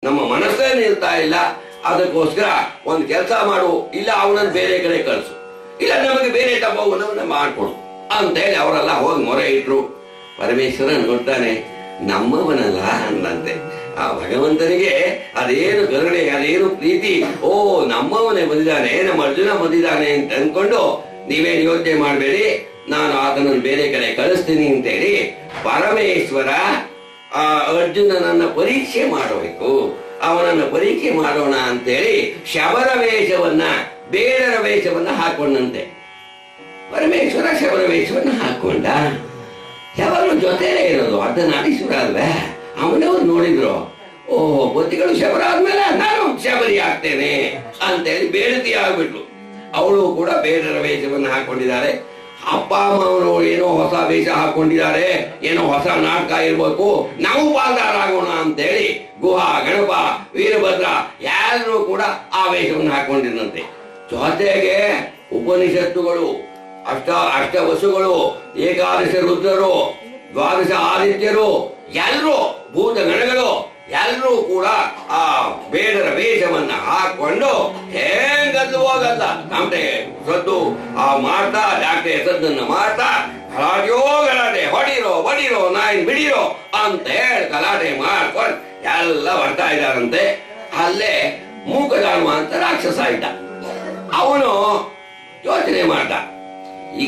ನಮ್ಮ ಮನಸ್ಸೇ ನಿಲ್ತಾ ಇಲ್ಲ ಅದಕ್ಕೋಸ್ಕರ ಒಂದು ಕೆಲಸ ಮಾಡು ಇಲ್ಲ ಅವನನ್ನು ಬೇರೆ ಕಡೆ ಕಳಿಸು ಇಲ್ಲ ನಮಗೆ ಬೇರೆ ಟಬ್ಬವನ್ನು ಮಾಡ್ಕೊಡು ಅಂತ ಹೇಳಿ ಅವರೆಲ್ಲ ಹೋಗಿ ಮೊರೆ ಇಟ್ರು ಪರಮೇಶ್ವರ ನೋಡ್ತಾನೆ ನಮ್ಮವನಲ್ಲ ಅಂದಂತೆ ಆ ಭಗವಂತನಿಗೆ ಅದೇನು ಕರುಣೆ ಅದೇನು ಪ್ರೀತಿ ಓ ನಮ್ಮವನೇ ಬಂದಿದ್ದಾನೆ ನಮ್ಮ ಅರ್ಜುನ ಬಂದಿದ್ದಾನೆ ಅಂತ ಅನ್ಕೊಂಡು ನೀವೇನು ಯೋಚನೆ ಮಾಡಬೇಡಿ ನಾನು ಆತನನ್ನು ಬೇರೆ ಕಡೆ ಕಳಿಸ್ತೀನಿ ಅಂತೇಳಿ ಪರಮೇಶ್ವರ ಆ ಅರ್ಜುನನನ್ನ ಪರೀಕ್ಷೆ ಮಾಡಬೇಕು ಅವನನ್ನ ಪರೀಕ್ಷೆ ಮಾಡೋಣ ಅಂತೇಳಿ ಶಬರ ವೇಷವನ್ನ ಬೇಡರ ವೇಷವನ್ನ ಹಾಕೊಂಡಂತೆ ಪರಮೇಶ್ವರ ಶಬರ ವೇಷವನ್ನ ಹಾಕೊಂಡ ಯಾವಾಗಲೂ ಜೊತೆಲೇ ಇರೋದು ಅರ್ಧನಾರೀಶ್ವರ ಅಲ್ವೇ ಅವನವ್ರು ನೋಡಿದ್ರು ಓಹೋ ಬುದ್ಧಿಗಳು ಶಬರ ಆದ್ಮೇಲೆ ನಾನು ಶಬರಿ ಆಗ್ತೇನೆ ಅಂತೇಳಿ ಬೇಡತಿ ಆಗ್ಬಿಟ್ಲು ಅವಳು ಕೂಡ ಬೇಡರ ವೇಷವನ್ನು ಹಾಕೊಂಡಿದ್ದಾರೆ ಅಪ್ಪ ಅಮ್ಮ ಅವರು ಏನೋ ಹೊಸ ವೇಷ ಹಾಕೊಂಡಿದ್ದಾರೆ ಏನೋ ಹೊಸ ನಾಟಕ ಇರ್ಬೇಕು ನಾವು ಪಾಲ್ದಾರಾಗೋಣ ಅಂತೇಳಿ ಗುಹಾ ಗಣಪ ವೀರಭದ್ರ ಎಲ್ಲರೂ ಕೂಡ ಆ ವೇಷವನ್ನು ಹಾಕೊಂಡಿದ್ದಂತೆ ಜೊತೆಗೆ ಉಪನಿಷತ್ತುಗಳು ಅಷ್ಟ ಅಷ್ಟವಸುಗಳು ಏಕಾದಶ ರುದ್ರರು ದ್ವಾದಶ ಆದಿತ್ಯರು ಎಲ್ಲರೂ ಭೂತ ಗಣಗಳು ಎಲ್ಲರೂ ಕೂಡ ಆ ಬೇಡರ ವೇಷವನ್ನ ಹಾಕೊಂಡು ಹೇಗದ್ದು ಹೋಗಲ್ಲ ನಮ್ದೆ ಸದ್ದು ಆ ಮಾಡ್ತಾ ಡಾಕ್ಟರ್ ಸದ್ದನ್ನ ಮಾಡ್ತಾ ಗಲಾಟೆಯೋ ಗಲಾಟೆ ಹೊಡಿರೋ ಬಡಿರೋ ನಾಯಿ ಬಿಡಿರೋ ಅಂತ ಹೇಳಿ ಗಲಾಟೆ ಮಾಡ್ಕೊಂಡು ಎಲ್ಲ ಬರ್ತಾ ಇದ್ದಾರಂತೆ ಅಲ್ಲೇ ಮೂಕದಾಳುವ ಅಂತ ರಾಕ್ಷಸ ಇದ್ದ ಅವನು ಯೋಚನೆ ಮಾಡ್ದ ಈಗ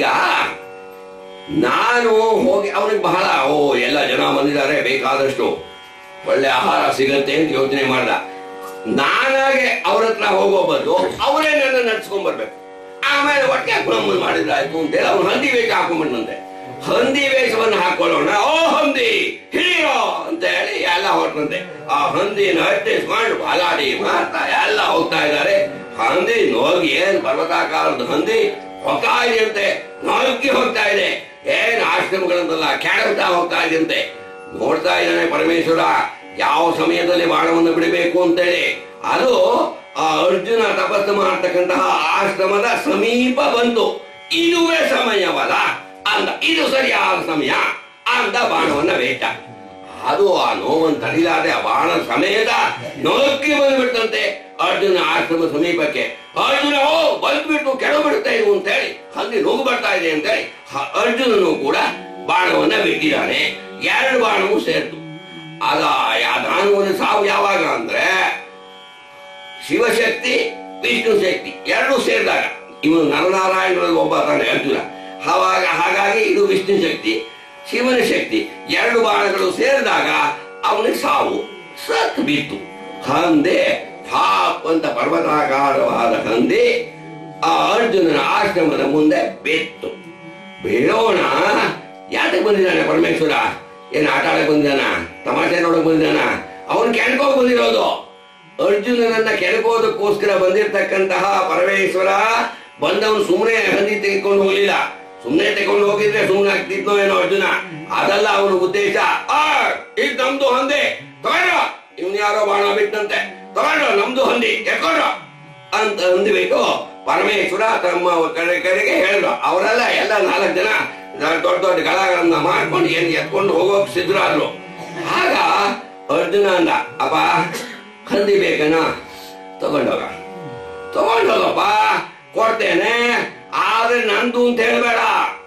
ನಾನು ಹೋಗಿ ಅವನಿಗೆ ಬಹಳ ಓ ಎಲ್ಲ ಜನ ಬಂದಿದ್ದಾರೆ ಬೇಕಾದಷ್ಟು ಒಳ್ಳೆ ಆಹಾರ ಸಿಗತ್ತೆ ಅಂತ ಯೋಚನೆ ಮಾಡ್ದ ನಾನಾಗೆ ಅವ್ರ ಹತ್ರ ಹೋಗೋ ಬದಲು ಅವರೇ ನನ್ನ ನಡ್ಸ್ಕೊಂಡ್ ಬರ್ಬೇಕು ಆಮೇಲೆ ಹೊಟ್ಟೆ ಹಾಕೊಂಡು ಮಾಡಿದ್ರೆ ಆಯ್ತು ಅಂತೇಳಿ ಅವ್ನು ಹಂದಿ ವೇಷ ಹಾಕೊಂಡ್ಬಂದಂತೆ ಹಂದಿ ವೇಷವನ್ನು ಹಾಕೊಳ್ಳೋಣ ಓ ಹಂದಿ ಹಿಡಿಯೋ ಅಂತ ಹೇಳಿ ಎಲ್ಲ ಹೊರಟಂತೆ ಆ ಹಂದಿನ ಹಟ್ಟಿಸ್ಕೊಂಡು ಬಲಾಡಿ ಮಾಡ್ತಾ ಎಲ್ಲ ಹೋಗ್ತಾ ಇದ್ದಾರೆ ಹಂದಿ ನೋಗಿ ಏನ್ ಪರ್ವತಾಕಾರದ ಹಂದಿ ಹೋಗ್ತಾ ಇದೆಯಂತೆ ನೋಗಿ ಹೋಗ್ತಾ ಇದೆ ಏನ್ ಆಶ್ರಮಗಳನ್ನೆಲ್ಲ ಕೆಡವ್ತಾ ಹೋಗ್ತಾ ಇದೆಯಂತೆ ನೋಡ್ತಾ ಇದ್ದಾನೆ ಪರಮೇಶ್ವರ ಯಾವ ಸಮಯದಲ್ಲಿ ಬಾಣವನ್ನು ಬಿಡಬೇಕು ಅಂತೇಳಿ ಅದು ಆ ಅರ್ಜುನ ತಪಸ್ಸು ಮಾಡತಕ್ಕಂತಹ ಆಶ್ರಮದ ಸಮೀಪ ಬಂತು ಇದುವೇ ಸಮಯವಲ್ಲ ಅಂದ ಇದು ಸರಿಯಾದ ಸಮಯ ಅಂದ ಬಾಣವನ್ನ ಬೇಟ ಅದು ಆ ನೋವನ್ನು ತಡಿಲಾದೆ ಆ ಬಾಣ ಸಮೇತ ನೋಕ್ಕಿ ಬಂದ್ಬಿಡ್ತಂತೆ ಅರ್ಜುನ ಆಶ್ರಮ ಸಮೀಪಕ್ಕೆ ಅರ್ಜುನ ಓ ಬಂದ್ಬಿಟ್ಟು ಕೆಳಬಿಡುತ್ತಾ ಇರು ಅಂತೇಳಿ ಹಂದಿ ನುಗ್ಗು ಬರ್ತಾ ಇದೆ ಅಂತೇಳಿ ಹ- ಅರ್ಜುನನು ಕೂಡ ಬಾಣವನ್ನ ಬಿಟ್ಟಿದ್ದಾನೆ ಎರಡು ಬಾಣವು ಸೇರ್ತು ಆಗ ಯಾ- ದಾನವನ ಸಾವು ಯಾವಾಗ ಅಂದ್ರೆ ಶಿವಶಕ್ತಿ ವಿಷ್ಣು ಶಕ್ತಿ ಎರಡು ಸೇರಿದಾಗ ಇವನು ನರನಾರಾಯಣರಲ್ಲಿ ಒಬ್ಬ ತಾನೆ ಅರ್ಜುನ ಆವಾಗ ಹಾಗಾಗಿ ಇದು ವಿಷ್ಣು ಶಕ್ತಿ ಶಿವನ ಶಕ್ತಿ ಎರಡು ಬಾಣಗಳು ಸೇರಿದಾಗ ಅವನಿಗೆ ಸಾವು ಸತ್ ಬಿತ್ತು ಹಂದೆ ಥಾಪ್ ಅಂತ ಪರ್ವತಾಕಾರವಾದ ಹಂದೆ ಆ ಅರ್ಜುನನ ಆಶ್ರಮದ ಮುಂದೆ ಬಿತ್ತು ಬೀಳೋಣ ಯಾತಕ್ಕೆ ಬಂದಿದ್ದಾನೆ ಪರಮೇಶ್ವರ ಏನ್ ಆಟ ಆಡಕ್ ಬಂದಿದ್ದಾನ ತಮಾಷೆ ನೋಡಕ್ ಬಂದಿದ್ದಾನ ಅವನ್ ಕೆಣಕೋಕ್ ಬಂದಿರೋದು ಅರ್ಜುನನನ್ನ ಕೆಣಕೋದಕ್ಕೋಸ್ಕರ ಬಂದಿರತಕ್ಕಂತಹ ಪರಮೇಶ್ವರ ಬಂದವನು ಸುಮ್ಮನೆ ಹಂದಿ ತೆಗೆದುಕೊಂಡು ಹೋಗ್ಲಿಲ್ಲ ಸುಮ್ಮನೆ ತೆಗೆಕೊಂಡು ಹೋಗಿದ್ರೆ ಸುಮ್ಮನೆ ಆಗ್ತಿದ್ನೋ ಏನೋ ಅರ್ಜುನ ಅದಲ್ಲ ಅವನ ಉದ್ದೇಶ ಆ ಇದು ನಮ್ದು ಹಂದಿ ತಗೊಂಡ್ರ ಇವ್ನು ಯಾರೋ ಬಾಣ ಬಿಟ್ಟಂತೆ ತಗೊಂಡ್ರ ನಮ್ದು ಹಂದಿ ಎತ್ಕೊಂಡ್ರ ಅಂತ ಅಂದ್ಬಿಟ್ಟು ಪರಮೇಶ್ವರ ತಮ್ಮ ಕಡೆ ಕಡೆಗೆ ಹೇಳಿದ್ರು ಅವರೆಲ್ಲ ಎಲ್ಲ ನಾಲ್ಕು ಜನ ದೊಡ್ಡ ದೊಡ್ಡ ಗಳಗಳನ್ನ ಮಾಡ್ಕೊಂಡು ಏನ್ ಎತ್ಕೊಂಡು ಹೋಗೋಕ್ ಸಿದ್ಧರಾದ್ರು ಆಗ ಅರ್ಜುನ ಅಂದ ಅಪ್ಪ ಹಂದಿ ಬೇಕನ ತಗೊಂಡೋಗ ತಗೊಂಡೋಗಪ್ಪ ಕೊಡ್ತೇನೆ ಆದ್ರೆ ನಂದು ಅಂತ ಹೇಳ್ಬೇಡ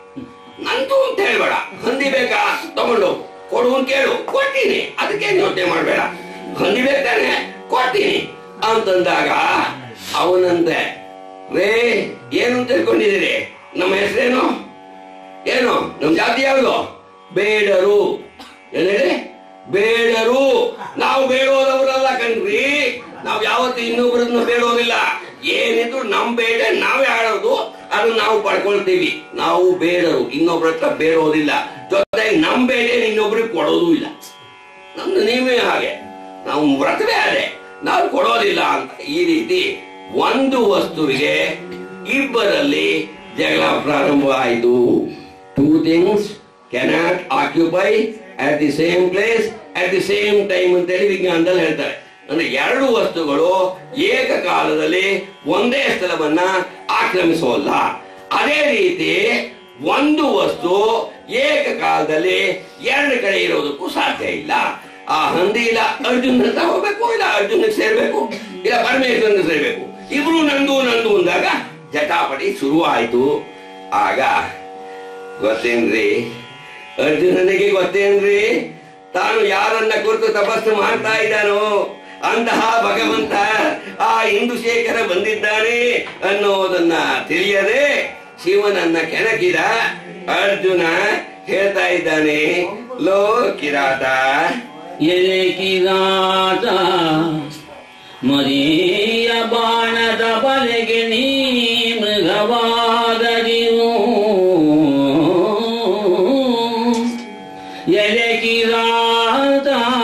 ನಂದು ಅಂತ ಹೇಳ್ಬೇಡ ಹಂದಿ ಬೇಕಾ ತಗೊಂಡು ಕೊಡು ಅಂತ ಕೇಳು ಕೊಡ್ತೀನಿ ಅದಕ್ಕೆ ಯೋಚನೆ ಮಾಡ್ಬೇಡ ಹಂದಿ ಬೇಕಾನೆ ಕೊಡ್ತೀನಿ ಅಂತಂದಾಗ ಅವನಂತೆ ರೇ ಏನು ಅಂತ ತಿಳ್ಕೊಂಡಿದ್ದೀರಿ ನಮ್ಮ ಹೆಸರೇನು ಏನು ನಮ್ ಜಾತಿ ಯಾವುದು ಬೇಡರು ಏನ್ ಹೇಳಿ ಬೇಡರು ನಾವು ಬೇಡೋದವರಲ್ಲ ಕಣ್ರಿ ನಾವು ಯಾವತ್ತು ಇನ್ನೊಬ್ಬರನ್ನ ಬೇಡೋದಿಲ್ಲ ಏನಿದ್ರು ನಮ್ ಬೇಡ ನಾವೇ ಆಡೋದು ಅದನ್ನ ನಾವು ಪಡ್ಕೊಳ್ತೀವಿ ನಾವು ಬೇಡರು ಇನ್ನೊಬ್ರ ಹತ್ರ ಬೇಡೋದಿಲ್ಲ ಜೊತೆಗೆ ನಮ್ ಬೇಡ ಇನ್ನೊಬ್ರಿಗೆ ಕೊಡೋದು ಇಲ್ಲ ನಮ್ದು ನೀವೇ ಹಾಗೆ ನಾವು ವ್ರತವೇ ಅದೇ ನಾವು ಕೊಡೋದಿಲ್ಲ ಅಂತ ಈ ರೀತಿ ಒಂದು ವಸ್ತುವಿಗೆ ಇಬ್ಬರಲ್ಲಿ ಜಗಳ ಪ್ರಾರಂಭವಾಯಿತು two things cannot occupy at the same place at the same time ಅಂತೇಳಿ ವಿಜ್ಞಾನದಲ್ಲಿ ಹೇಳ್ತಾರೆ ಅಂದ್ರೆ ಎರಡು ವಸ್ತುಗಳು ಏಕಕಾಲದಲ್ಲಿ ಒಂದೇ ಸ್ಥಳವನ್ನ ಆಕ್ರಮಿಸೋಲ್ಲ ಅದೇ ರೀತಿ ಒಂದು ವಸ್ತು ಏಕಕಾಲದಲ್ಲಿ ಎರಡು ಕಡೆ ಇರೋದಕ್ಕೂ ಸಾಧ್ಯ ಇಲ್ಲ ಆ ಹಂದಿ ಇಲ್ಲ ಅರ್ಜುನ್ ಹತ್ರ ಹೋಗ್ಬೇಕು ಇಲ್ಲ ಅರ್ಜುನ್ ಸೇರ್ಬೇಕು ಇಲ್ಲ ಪರಮೇಶ್ವರನ್ ಸೇರ್ಬೇಕು ಇಬ್ರು ನಂದು ನಂದು ಅಂದಾಗ ಜಟಾಪಟಿ ಶುರುವಾಯ್ತು ಆಗ ಗೊತ್ತೇನ್ರಿ ಅರ್ಜುನನಿಗೆ ಗೊತ್ತೇನ್ರಿ ತಾನು ಯಾರನ್ನ ಕುರಿತು ತಪಸ್ಸು ಮಾಡ್ತಾ ಇದ್ದಾನೋ ಅಂತಹ ಭಗವಂತ ಆ ಇಂದುಶೇಖರ ಬಂದಿದ್ದಾನೆ ಅನ್ನೋದನ್ನ ತಿಳಿಯದೆ ಶಿವನನ್ನ ಕೆಣಕಿದ ಅರ್ಜುನ ಹೇಳ್ತಾ ಇದ್ದಾನೆ ಲೋ ಕಿರಾತ ಎಲೆ ಕಿರಾತ ಮರಿಯ ಬಾಣದ ಬಲೆಗೆ ನೀ ಮೃಗವಾದರಿರು ಎಲೆ ಕಿರಾತ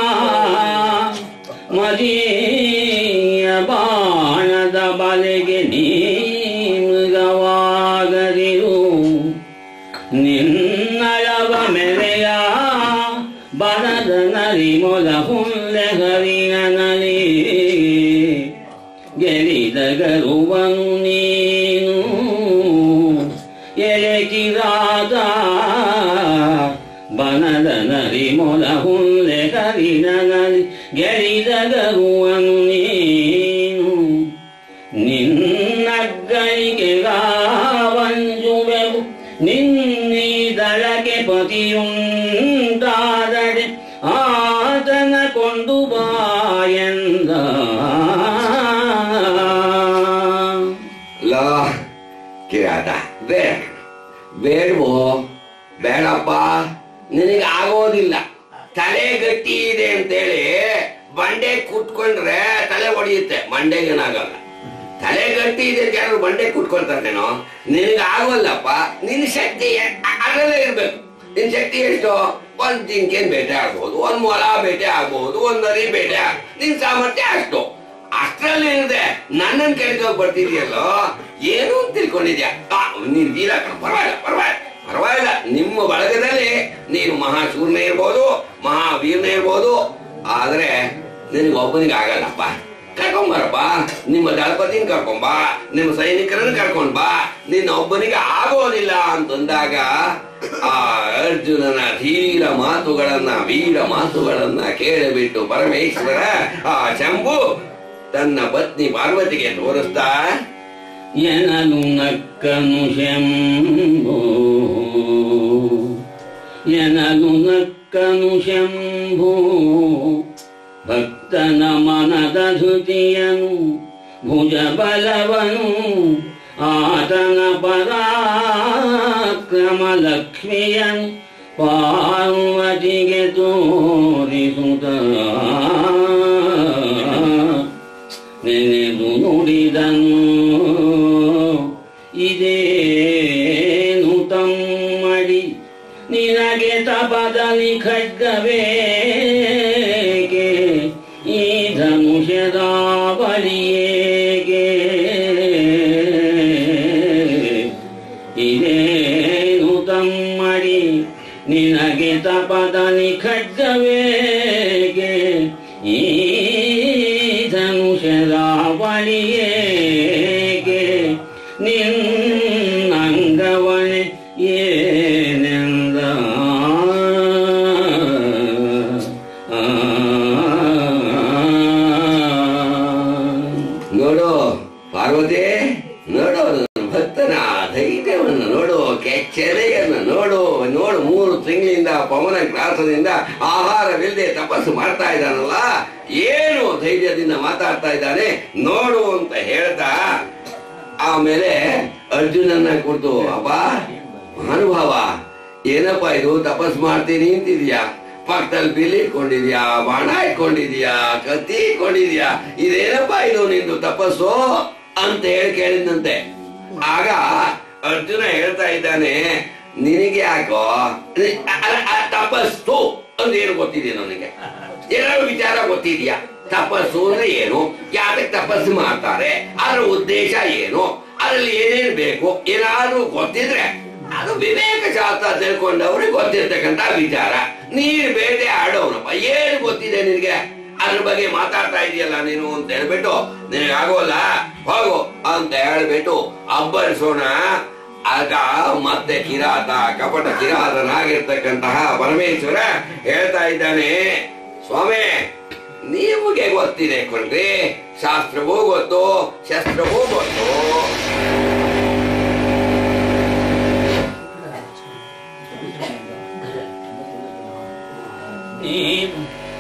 ಮರಿಯ ಬಾಣದ ಬಲೆಗೆ ನೀ ಮೃಗವಾಗದಿರು ನಿನ್ನಳವ ಮೆರೆಯ ಬರದ ನರಿ ಮೊಲ ಹುಲ್ಲೆ ಹರಿಯ ನಲಿ ಗೆಲಿದ ಗರುವನು ನೀನು ಎಲೆ ಕಿರಾದ ಬನದ ನರಿ ಮೊಲ ಹುಲ್ಲೆ ಹರಿದ ನಲಿ ಗೆಲಿದ ಗರುವನು ನೀನು ನಿನ್ನಗ್ಗಳಿಗೆ ಗಾವಂಜುವೆವು ನಿನ್ನೀದಳಗೆ ಪತಿಯುಂಟಾದಡೆ ಆತನ ಕೊಂಡು ಬಾಯಂದ ಲೋ ಕಿರಾತ ಬೇಡ ಬೇಡವೋ ಬೇಡಪ್ಪ ನಿನಗೆ ಆಗೋದಿಲ್ಲ ತಲೆ ಗಟ್ಟಿ ಇದೆ ಅಂತೇಳಿ ಬಂಡೆ ಕುಟ್ಕೊಂಡ್ರೆ ತಲೆ ಹೊಡೆಯುತ್ತೆ ಮಂಡೆಗೇನಾಗಲ್ಲ ತಲೆ ಗಟ್ಟಿ ಇದೆ ಅಂತ ಯಾರು ಬಂಡೆ ಕುಟ್ಕೊಳ್ತಾರೇನೋ ನಿನಗೆ ಆಗೋಲ್ಲಪ್ಪ ನಿನ್ನ ಶಕ್ತಿ ಅ- ಅದರಲ್ಲೇ ಇರ್ಬೇಕು ನಿನ್ ಶಕ್ತಿ ಎಷ್ಟು ಒಂದ್ ಜಿಂಕೆನ್ ಬೇಟೆ ಆಗ್ಬಹುದು ಒಂದ್ ಮೊಲ ಬೇಟೆ ಆಗ್ಬಹುದು ಒಂದ್ ನರಿ ಬೇಟೆ ಆಗ್ ನಿನ್ ಸಾಮರ್ಥ್ಯ ಅಷ್ಟು ಅಷ್ಟರಲ್ಲಿ ಇರದೆ ನನ್ನನ್ ಕೆಳಗೆ ಬರ್ತಿದ್ಯಲ್ಲೋ ಏನು ಅಂತ ತಿಳ್ಕೊಂಡಿದ್ಯಾ ಆ, ನೀನ್ ವೀರ ಕಣೋ, ಪರವಾಗಿಲ್ಲ ಪರವಾಗಿಲ್ಲ ಪರವಾಗಿಲ್ಲ ನಿಮ್ಮ ಬಳಗದಲ್ಲಿ ನೀನು ಮಹಾಶೂರ್ನೇ ಇರ್ಬೋದು ಮಹಾವೀರ್ನೇ ಇರ್ಬೋದು ಆದ್ರೆ ನಿನಗೆ ಒಬ್ಬನಿಗೆ ಆಗಲ್ಲಪ್ಪ ಕರ್ಕೊಂಬರಪ್ಪ ನಿಮ್ಮ ದಳಪತಿನ ಕರ್ಕೊಂಬ ನಿಮ್ಮ ಸೈನಿಕರನ್ನ ಕರ್ಕೊಂಡ್ ಬಾ ನಿನ್ನ ಒಬ್ಬನಿಗೆ ಆಗೋದಿಲ್ಲ ಅಂತಂದಾಗ ಆ ಅರ್ಜುನನ ಧೀರ ಮಾತುಗಳನ್ನ ವೀರ ಮಾತುಗಳನ್ನ ಕೇಳಿಬಿಟ್ಟು ಪರಮೇಶ್ವರ ಆ ಶಂಭು ತನ್ನ ಪತ್ನಿ ಪಾರ್ವತಿಗೆ ತೋರಿಸ್ತಾ ಎನಲು ನಕ್ಕನು ಶಂಭೋ ಎನಲು ನಕ್ಕನು ಶಂಭೋ ಭಕ್ತನ ಮನದ ಧೃತಿಯನು ಭುಜ ಬಲವನು ಆತನ ಪರಾಕ್ರಮ ಲಕ್ಷ್ಮಿಯನು ಪಾರ್ವತಿಗೆ ತೋರಿಸುತ್ತ ನೆನೆದು ನುಡಿದನು ಇದೇನು ತಮ್ಮಡಿ ನಿನಗೆ ತಪದಲ್ಲಿ ಖಡ್ಗವೇಗೆ ಈ ಧನುಷದ ಬಲಿಯೇಗೆ ಇದೇನು ತಮ್ಮಡಿ ನಿನಗೆ ತಪದಲ್ಲಿ ಖಡ್ಗವೇಗೆ ಈ ಧನುಷದ ಬಲಿಯೇಗೆ ನಿನ್ನಂಗವನೆ ಏನೆಂದ ನೋಡು ಪಾರ್ವತಿ ನೋಡು ನನ್ನ ಭಕ್ತನ ಧೈರ್ಯವನ್ನು ನೋಡು ಕೆಚ್ಚೆದೆಯನ್ನು ನೋಡು ನೋಡು ಮೂರು ತಿಂಗಳಿಂದ ಪವನ ಕ್ಲಾಸದಿಂದ ಆಹಾರವಿಲ್ಲದೆ ತಪಸ್ಸು ಮಾಡ್ತಾ ಇದ್ದಾನಲ್ಲ ಏನು ಧೈರ್ಯದಿಂದ ಮಾತಾಡ್ತಾ ಇದ್ದಾನೆ ನೋಡು ಅಂತ ಹೇಳ್ತಾ ಆಮೇಲೆ ಅರ್ಜುನನ್ನ ಕುರಿತು ಅಪ್ಪ ಮಹಾನುಭಾವ ಏನಪ್ಪ ಇದು ತಪಸ್ ಮಾಡ್ತೀನಿ ಅಂತಿದ್ಯಾ ಪಕ್ಕದಲ್ಲಿ ಬಿಲ್ ಇಟ್ಕೊಂಡಿದ್ಯಾ ಬಾಣ ಇಟ್ಕೊಂಡಿದ್ಯಾ ಕತ್ತಿ ಇಟ್ಕೊಂಡಿದ್ಯಾ ಇದೇನಪ್ಪ ಇದು ನಿಂದು ತಪಸ್ಸು ಅಂತ ಹೇಳಿ ಕೇಳಿದಂತೆ ಆಗ ಅರ್ಜುನ ಹೇಳ್ತಾ ಇದ್ದಾನೆ ನಿನಗೆ ಯಾಕೋ ನಿ- ಅ- ಅ- ಅ- ತಪಸ್ಸು ಅಂತ ಏನು ಗೊತ್ತಿದೆ ನನಗೆ ಏನಾದ್ರು ವಿಚಾರ ಗೊತ್ತಿದ್ಯಾ ತಪಸ್ಸು ಅಂದ್ರೆ ಏನು ಯಾಕೆ ತಪಸ್ಸು ಮಾಡ್ತಾರೆ ಅದರ ಉದ್ದೇಶ ಏನು ಅದ್ರಲ್ಲಿ ಏನೇನು ಬೇಕು ಏನಾದ್ರೂ ಗೊತ್ತಿದ್ರೆ ಅದು ವಿವೇಕ ಶಾಸ್ತ್ರ ತಿಳ್ಕೊಂಡವ್ರಿಗೆ ಗೊತ್ತಿರ್ತಕ್ಕಂತ ವಿಚಾರ ನೀನು ಬೇಟೆ ಆಡೋನಪ್ಪ ಏನು ಗೊತ್ತಿದೆ ನಿನಗೆ ಅದ್ರ ಬಗ್ಗೆ ಮಾತಾಡ್ತಾ ಇದೆಯಲ್ಲ ನೀನು ಅಂತ ಹೇಳ್ಬಿಟ್ಟು ನಿನಗೆ ಆಗೋಲ್ಲ ಹೋಗು ಅಂತ ಹೇಳ್ಬಿಟ್ಟು ಅಬ್ಬರಿಸೋಣ ಆಗ ಮತ್ತೆ ಕಿರಾತ ಕಪಟ ಕಿರಾತನಾಗಿರ್ತಕ್ಕಂತಹ ಪರಮೇಶ್ವರ ಹೇಳ್ತಾ ಇದ್ದಾನೆ ಸ್ವಾಮಿ ನಿಮಗೆ ಗೊತ್ತಿದೆ ಕಣ್ರಿ ಶಾಸ್ತ್ರವೂ ಗೊತ್ತು ಶಸ್ತ್ರವೂ ಗೊತ್ತು ನೀವು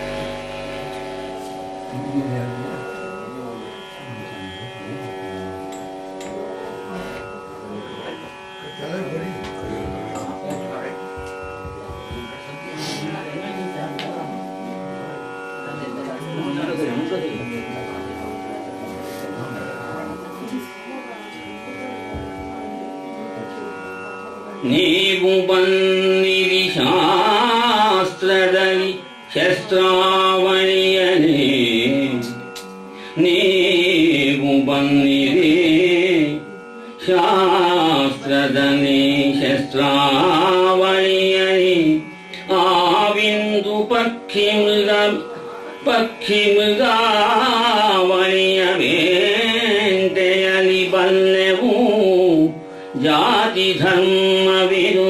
ನೀವು ಬನ್ನಿರಿ ಶಾಸ್ತ್ರದಲ್ಲಿ ಶಸ್ತ್ರಾವಳಿಯನೇ ನೀವು ಬನ್ನಿರಿ ಶಾಸ್ತ್ರದಲ್ಲಿ ಶಸ್ತ್ರಾವಳಿಯನೇ ಆವಿಂದು ಪಕ್ಷಿ ಮೃಗ ಪಕ್ಷಿ ಮೃಗಾವಳಿಯ ವೇಂಟೆಯಲಿ ಬಲ್ಲೆವು ಜಾತಿ ಧರ್ಮವಿದು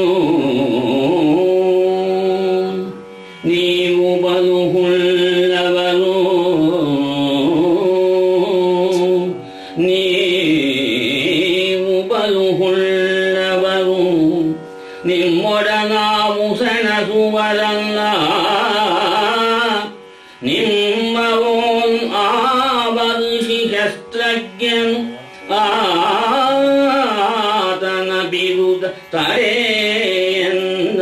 ನೀವು ಬಲು ಹುಲ್ಲವರು ನೀವು ಬಲು ಹುಲ್ಲವರು ನಿಮ್ಮೊಡ ನಾವು ಸೆಣಸುವರಲ್ಲ ನಿಮ್ಮವೋನ್ ಆವರ್ಷಿ ಶಸ್ತ್ರಜ್ಞನು ಆತನ ಬಿರುದ ತಡೆಯಂದ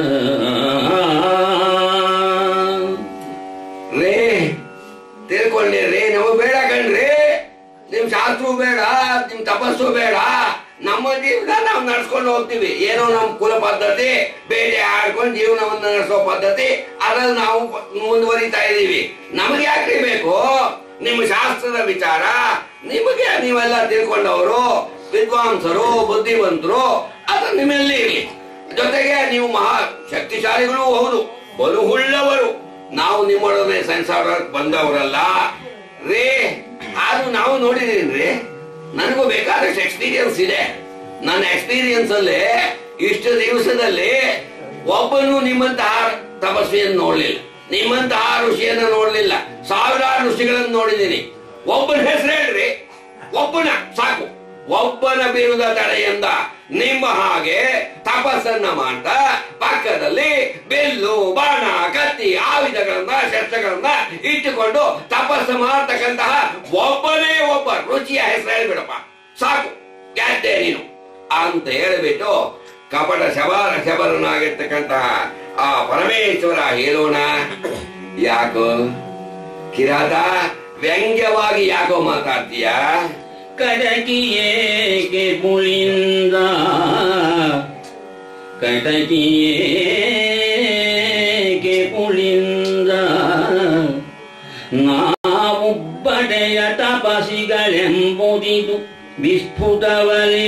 ರೇ ತಿಳ್ಕೊಂಡಿರ್ರಿ ನಮಗ್ ಬೇಡ ಕಣ್ರಿ ನಿಮ್ ಶಾಸ್ತ್ರವು ಬೇಡ ನಿಮ್ ತಪಸ್ಸು ಬೇಡ ನಮ್ಮ ಜೀವನ ನಾವು ನಡ್ಸ್ಕೊಂಡು ಹೋಗ್ತೀವಿ ಏನೋ ನಮ್ ಕುಲ ಪದ್ಧತಿ ಬೇಟೆ ಆಡ್ಕೊಂಡು ಜೀವನವನ್ನು ನಡೆಸೋ ಪದ್ಧತಿ ಅದ್ರಲ್ಲಿ ನಾವು ಮುಂದುವರಿತಾ ಇದೀವಿ ನಮಗೆ ಯಾಕ್ರಿ ಬೇಕು ನಿಮ್ಮ ಶಾಸ್ತ್ರದ ವಿಚಾರ ನಿಮಗೆ ನೀವೆಲ್ಲ ತಿಳ್ಕೊಂಡವರು ವಿದ್ವಾಂಸರು ಬುದ್ಧಿವಂತರು ಅದು ನಿಮ್ಮಲ್ಲಿ ಇರಲಿ ಜೊತೆಗೆ ನೀವು ಮಹಾ ಶಕ್ತಿಶಾಲಿಗಳು ಹೌದು ಬಲು ಹುಳ್ಳವರು ನಾವು ನಿಮ್ಮೊಡನೆ ಸಂಸಾರ ಬಂದವರಲ್ಲ ರೇ ಆದ್ರೂ ನಾವು ನೋಡಿದೀನಿ ರೀ ನನಗೂ ಬೇಕಾದಷ್ಟು ಎಕ್ಸ್ಪೀರಿಯನ್ಸ್ ಇದೆ ನನ್ನ ಎಕ್ಸ್ಪೀರಿಯನ್ಸ್ ಅಲ್ಲಿ ಇಷ್ಟು ದಿವಸದಲ್ಲಿ ಒಬ್ಬನು ನಿಮ್ಮಂತಹ ತಪಸ್ವಿಯನ್ನು ನೋಡ್ಲಿಲ್ಲ ನಿಮ್ಮಂತಹ ಋಷಿಯನ್ನ ನೋಡ್ಲಿಲ್ಲ ಸಾವಿರಾರು ಋಷಿಗಳನ್ನು ನೋಡಿದ್ದೀನಿ ಒಬ್ಬನ ಹೆಸರು ಹೇಳ್ರಿ ಒಬ್ಬನ ಸಾಕು ಒಬ್ಬನ ಬಿರುದ ತಡೆಯಿಂದ ನಿಮ್ಮ ಹಾಗೆ ತಪಸ್ಸನ್ನ ಮಾಡ್ತಾ ಪಕ್ಕದಲ್ಲಿ ಬೆಲ್ಲು ಬಾಣ ಕತ್ತಿ ಆಯುಧಗಳನ್ನ ಶಸ್ತ್ರಗಳನ್ನ ಇಟ್ಟುಕೊಂಡು ತಪಸ್ಸು ಮಾಡ್ತಕ್ಕಂತಹ ಒಬ್ಬನೇ ಒಬ್ಬ ರುಚಿಯ ಹೆಸರು ಹೇಳ್ಬಿಡಪ್ಪ ಸಾಕು ಗೆದ್ದೆ ನೀನು ಅಂತ ಹೇಳಿಬಿಟ್ಟು ಕಪಟ ಶಬರ ಶಬರನಾಗಿರ್ತಕ್ಕಂತಹ ಆ ಪರಮೇಶ್ವರ ಹೇಳೋಣ ಯಾಕೋ ಕಿರಾತ ವ್ಯಂಗ್ಯವಾಗಿ ಯಾಕೋ ಮಾತಾಡ್ತೀಯಾ ಕಟಕಿಯೇಕೆ ಪುಳಿಂದ ಕಟಕಿಯೇಕೆ ಪುಳಿಂದ ನಾವುಬ್ಬಡೆಯ ತಪಸಿಗಳೆಂಬುದಿದು ವಿಸ್ಫುಟವಲೇ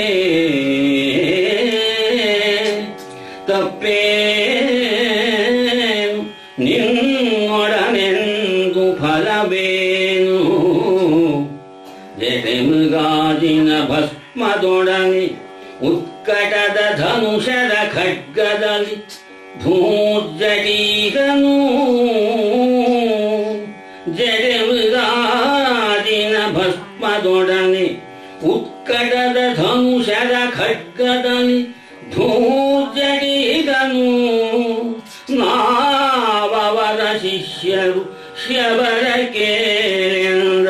ತಪ್ಪೇನು ನಿನ್ನೊಡನೆಂದು ಫಲವೇನು ಜಡೆ ಮೃಗಾದಿನ ಭಸ್ಮದೊಡನೆ ಉತ್ಕಟದ ಧನುಷದ ಖಡ್ಗದಲ್ಲಿ ಭೂಜಡೀಗನು ಜಡೆ ಮೃಗಾದಿನ ಭಸ್ಮದೊಡನೆ ಉತ್ಕಟದ ಧನುಷದ ಖಡ್ಗದಲ್ಲಿ ಧೂಜಡೀಗನು ನಾವವರ ಶಿಷ್ಯರು ಶಬರ ಕೇಳಿಂದ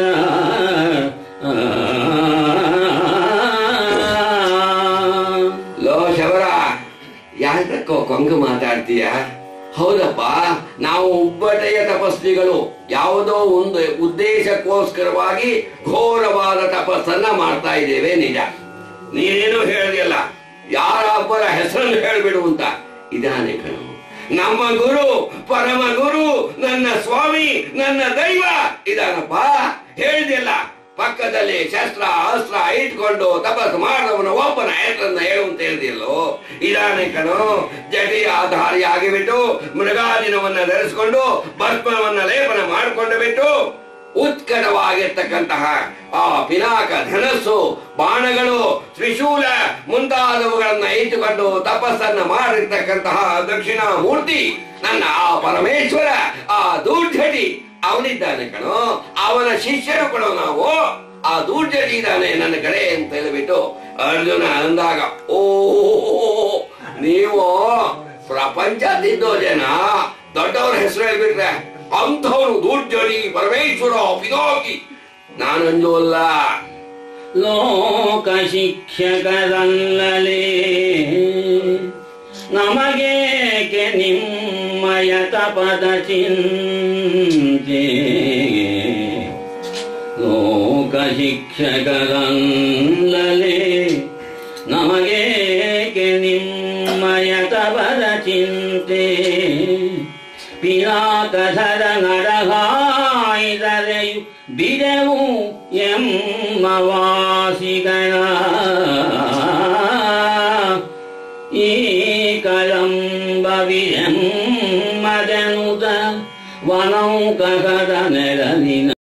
ಲೋ ಶಬರ ಯಾಕೋ ಕೊಂಕು ಮಾತಾಡ್ತೀಯ ಹೌದಪ್ಪ ನಾವು ಉಬ್ಬಟೆಯ ತಪಸ್ವಿಗಳು ಯಾವುದೋ ಒಂದು ಉದ್ದೇಶಕ್ಕೋಸ್ಕರವಾಗಿ ಘೋರವಾದ ತಪಸ್ಸನ್ನ ಮಾಡ್ತಾ ಇದ್ದೇವೆ ನಿಜ ನೀನೇನು ಹೇಳಿದೆಯಲ್ಲ ಯಾರೊಬ್ಬರ ಹೆಸರನ್ನು ಹೇಳ್ಬಿಡು ಅಂತ ಇದಾನೆ ಕಣು ನಮ್ಮ ಗುರು ಪರಮ ಗುರು ನನ್ನ ಸ್ವಾಮಿ ನನ್ನ ದೈವ ಇದಾನಪ್ಪ ಹೇಳಿದೆಯಲ್ಲ ಪಕ್ಕದಲ್ಲಿ ಶಸ್ತ್ರ ಅಸ್ತ್ರ ಇಟ್ಕೊಂಡು ತಪಸ್ಸು ಮಾಡಿದವನ ಒಬ್ಬನ ಹೆಸರನ್ನ ಹೇಳು ಅಂತ ಹೇಳಿದೆಯಲ್ಲೋ ಇದಾನೆ ಕಣೋ ಜಟಿಯ ಆಧಾರಿ ಆಗಿಬಿಟ್ಟು ಮೃಗಾದಿನವನ್ನ ಧರಿಸಿಕೊಂಡು ಭಸ್ಮವನ್ನ ಲೇಪನ ಮಾಡಿಕೊಂಡು ಬಿಟ್ಟು ಉತ್ಕಟವಾದ ಆಗಿರ್ತಕ್ಕಂತಹ ಆ ಪಿನಾಕ ಧನಸ್ಸು ಬಾಣಗಳು ತ್ರಿಶೂಲ ಮುಂತಾದವುಗಳನ್ನ ಇಟ್ಟುಕೊಂಡು ತಪಸ್ಸನ್ನ ಮಾಡಿರ್ತಕ್ಕಂತಹ ದಕ್ಷಿಣ ಮೂರ್ತಿ ನನ್ನ ಆ ಪರಮೇಶ್ವರ ಆ ದೂರ್ಢಟಿ ಅವನಿದ್ದಾನೆ ಕಣೋ ಅವನ ಶಿಷ್ಯರು ಕಣೋ ನಾವು ಆ ದೂರ್ಢಟಿ ಇದ್ದಾನೆ ನನ್ನ ಕಡೆ ಅಂತ ಹೇಳಿಬಿಟ್ಟು ಅರ್ಜುನ ಅಂದಾಗ ಓ ನೀವು ಪ್ರಪಂಚದಿದ್ದೋ ಜನ ದೊಡ್ಡವರ ಹೆಸರು ಹೇಳ್ಬಿಟ್ರೆ ಅಂಥವ್ರು ದೂರ್ಜಡಿ ಪರಮೇಶ್ವರ ಪಿನೋಕಿ ನಾನಂಜೋಲ್ಲ ಲೋಕ ಶಿಕ್ಷಕರಲ್ಲಲೇ ನಮಗೇಕೆ ನಿಮ್ಮಯ ತಪದ ಚಿಂತೆ ಲೋಕ ಶಿಕ್ಷಕರಲ್ಲಲೇ ನಮಗೇಕೆ ನಿಮ್ಮಯ ತಪದ ಚಿಂತೆ ಪಿನಾಕಧರ ನರಹಾಯಿದರೆಯು ಬಿಡೆವು ಎಮ್ಮ ವಾಸಿಗಣ ಈ ಕಳಂಬವಿರೆಮ್ಮದನುದ ವನೌಕದ ನೆರಳಿನ